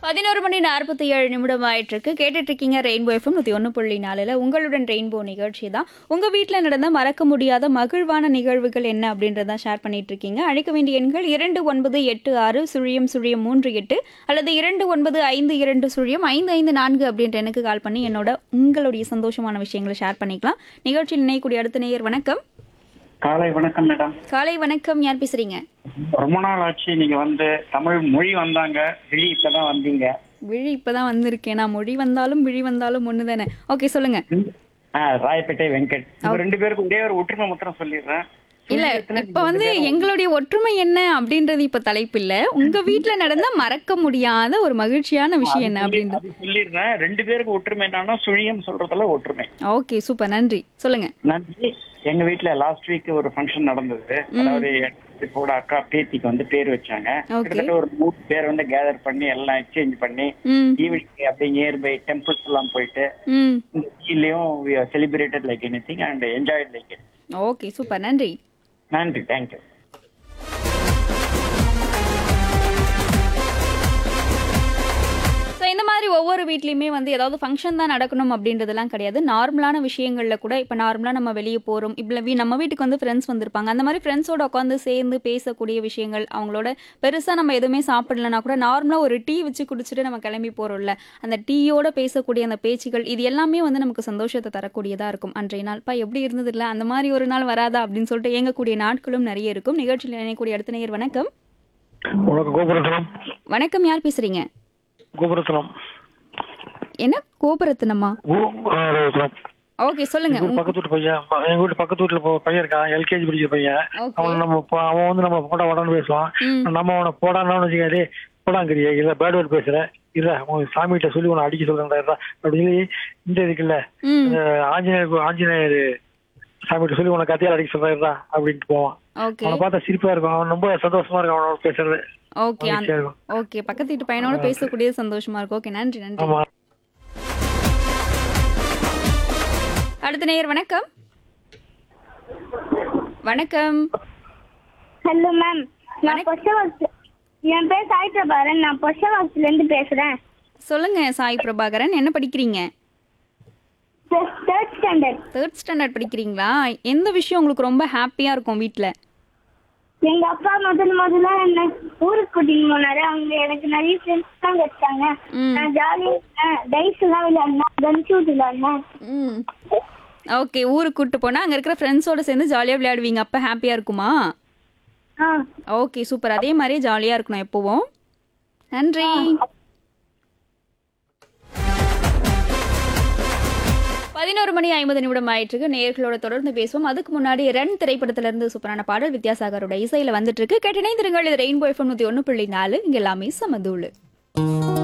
பதினோரு மணி நாற்பத்தி ஏழு நிமிடம் ஆயிட்டு இருக்கு கேட்டுட்டு இருக்கீங்க ரெயின்போ எஃப்எம் நூற்றி ஒன்று புள்ளி நாலில் உங்களுடன் ரெயின்போ நிகழ்ச்சி தான் உங்கள் வீட்டில் நடந்த மறக்க முடியாத மகிழ்வான நிகழ்வுகள் என்ன அப்படின்றத ஷேர் பண்ணிட்டு இருக்கீங்க அழைக்க வேண்டிய எண்கள் இரண்டு ஒன்பது எட்டு ஆறு சுழியம் சுழியம் மூன்று எட்டு அல்லது இரண்டு ஒன்பது ஐந்து இரண்டு சுழியம் ஐந்து ஐந்து நான்கு அப்படின்ற எனக்கு கால் பண்ணி என்னோட உங்களுடைய சந்தோஷமான விஷயங்களை ஷேர் பண்ணிக்கலாம் நிகழ்ச்சியில் இணையக்கூடிய அடுத்த நேயர் வணக்கம் காலை வணக்கம் மேடம் காலை வணக்கம் யார் பேசுறீங்க ரொம்ப நாள் ஆச்சு நீங்க வந்து தமிழ் மொழி வந்தாங்க விழி இப்பதான் வந்தீங்க விழி இப்பதான் வந்திருக்கேன் நான் மொழி வந்தாலும் விழி வந்தாலும் ஒன்று தானே ஓகே சொல்லுங்க ஆ, ராயப்பேட்டை வெங்கட் இவங்க ரெண்டு பேருக்கும் ஒரே ஒரு ஒற்றுமை மாத்திரம் சொல்லிடுறேன் இல்ல இப்ப வந்து எங்களுடைய ஒற்றுமை என்ன அப்படின்றது இப்ப தலைப்பு இல்ல உங்க வீட்ல நடந்த மறக்க முடியாத ஒரு மகிழ்ச்சியான விஷயம் என்ன அப்படின்றது அது சொல்லிடுறேன் ரெண்டு பேருக்கு ஒற்றுமை என்னன்னா சுழியம் சொல்றதுல ஒற்றுமை ஓகே சூப்பர் நன்றி சொல்லுங்க நன்றி எங்க வீட்ல லாஸ்ட் வீக் ஒரு ஃபங்க்ஷன் நடந்தது அதாவது இப்போட அக்கா பேத்திக்கு வந்து பேர் வச்சாங்க Okay. கிட்டத்தட்ட ஒரு மூணு பேர் வந்து கேதர் பண்ணி எல்லாம் எக்ஸ்சேஞ்ச் பண்ணி ம் ஈவினிங் அப்படியே நியர் பை டெம்பிள்ஸ் எல்லாம் போயிட்டு ம் இந்த கீழேயும் celebrated like anything and enjoy like it okay super நன்றி நன்றி தேங்க்யூ ஸோ இந்த மாதிரி ஒவ்வொரு வீட்லேயுமே வந்து ஏதாவது ஃபங்க்ஷன் தான் நடக்கணும் அப்படின்றதெல்லாம் கிடையாது நார்மலான விஷயங்களில் கூட இப்போ நார்மலாக நம்ம வெளியே போகிறோம் இப்போ வீ நம்ம வீட்டுக்கு வந்து ஃப்ரெண்ட்ஸ் வந்திருப்பாங்க அந்த மாதிரி ஃப்ரெண்ட்ஸோட உட்காந்து சேர்ந்து பேசக்கூடிய விஷயங்கள் அவங்களோட பெருசாக நம்ம எதுவுமே சாப்பிடலனா கூட நார்மலாக ஒரு டீ வச்சு குடிச்சிட்டு நம்ம கிளம்பி போகிறோம்ல அந்த டீயோட பேசக்கூடிய அந்த பேச்சுகள் இது எல்லாமே வந்து நமக்கு சந்தோஷத்தை தரக்கூடியதாக இருக்கும் அன்றைய நாள் பா எப்படி இருந்தது இல்லை அந்த மாதிரி ஒரு நாள் வராதா அப்படின்னு சொல்லிட்டு இயங்கக்கூடிய நாட்களும் நிறைய இருக்கும் நிகழ்ச்சியில் இணையக்கூடிய அடுத்த நேயர் வணக்கம் உனக்கு கோபுரத்தனம் வணக்கம் யார் பேசுறீங்க கோபுரத்தனம் என்ன கோபுரத்தினமா கோபுரத்தனம் ஓகே சொல்லுங்க எங்க வீட்டு பக்கத்து வீட்டு பையன் ப- எங்க வீட்டு பக்கத்து வீட்டுல போ- பையன் இருக்கான் எல்கேஜி படிக்கிற பையன் ஓகே அவன் நம்ம போ- அவன் வந்து நம்ம போடா வாடான்னு பேசுவான் ம் நம்ம அவனை போடான்னு வச்சுக்காதே போடாங்கிறிய இல்ல பேட் வேர்ட் பேசுற இல்ல உன் சாமிகிட்ட சொல்லி உன்னை அடிக்க சொல்றேன்டா அப்படி சொல்லி இந்த இருக்குல்ல ம் இந்த ஆஞ்சநேயர் ஆஞ்சநேயர் சாமிகிட்ட சொல்லி உனக்கு கத்தியால் அடிக்க சொல்றா அப்படின்ட்டு போவான் ஓகே அவனை பார்த்தா சிரிப்பா இருக்கும் அவன் ரொம்ப சந்தோஷமா இருக்கும் அவனோட பேசுறது ஓகே அந்த மகிழ்ச்சியா இருக்கும் ஓகே பக்கத்து வீட்டு பையனோட பேசக்கூடியது சந்தோஷமா இருக்கும் ஓகே நன்றி நன்றி ஆமா அடுத்த நேயர் வணக்கம் வணக்கம் ஹலோ மேம் நான் பொஷவாக்ஸ் என் பேர் சாய் பிரபாகரன் நான் பொஷவாக்ஸ்ல இருந்து பேசுறேன் சொல்லுங்க சாய் பிரபாகரன் என்ன படிக்கிறீங்க தேர்ட் ஸ்டாண்டர்ட் தேர்ட் ஸ்டாண்டர்ட் படிக்கிறீங்களா எந்த விஷயம் உங்களுக்கு ரொம்ப ஹாப்பியா இருக்கும் வீட்ல எங்க அப்பா முதல் முதல்ல என்ன ஊருக்கு கூட்டிட்டு போனாரு அங்க எனக்கு நிறைய ஃப்ரெண்ட்ஸ் தான் கிடைச்சாங்க ம். நான் ஜாலியா டைஸ் எல்லாம் விளையாடினேன் கன் ஷூட் விளையாடினேன் ம் ஓகே ஊருக்கு கூட்டு போனா அங்க இருக்கிற ஃப்ரெண்ட்ஸோட சேர்ந்து ஜாலியா விளையாடுவீங்க அப்ப ஹாப்பியா இருக்குமா ஆ ஓகே சூப்பர் அதே மாதிரி ஜாலியா இருக்கணும் எப்பவும் நன்றி பதினோரு மணி ஐம்பது நிமிடம் ஆயிட்டு நேர்களோட தொடர்ந்து பேசுவோம் அதுக்கு முன்னாடி ரன் திரைப்படத்துல இருந்து சூப்பரான பாடல் வித்யாசாகரோட இசையில வந்துட்டு இருக்கு கேட்டினை திருங்கள் இது ரெயின்போ எஃப்எம் நூத்தி ஒன்று புள்ளி நாலு இங்க எல்லாமே சமதூளு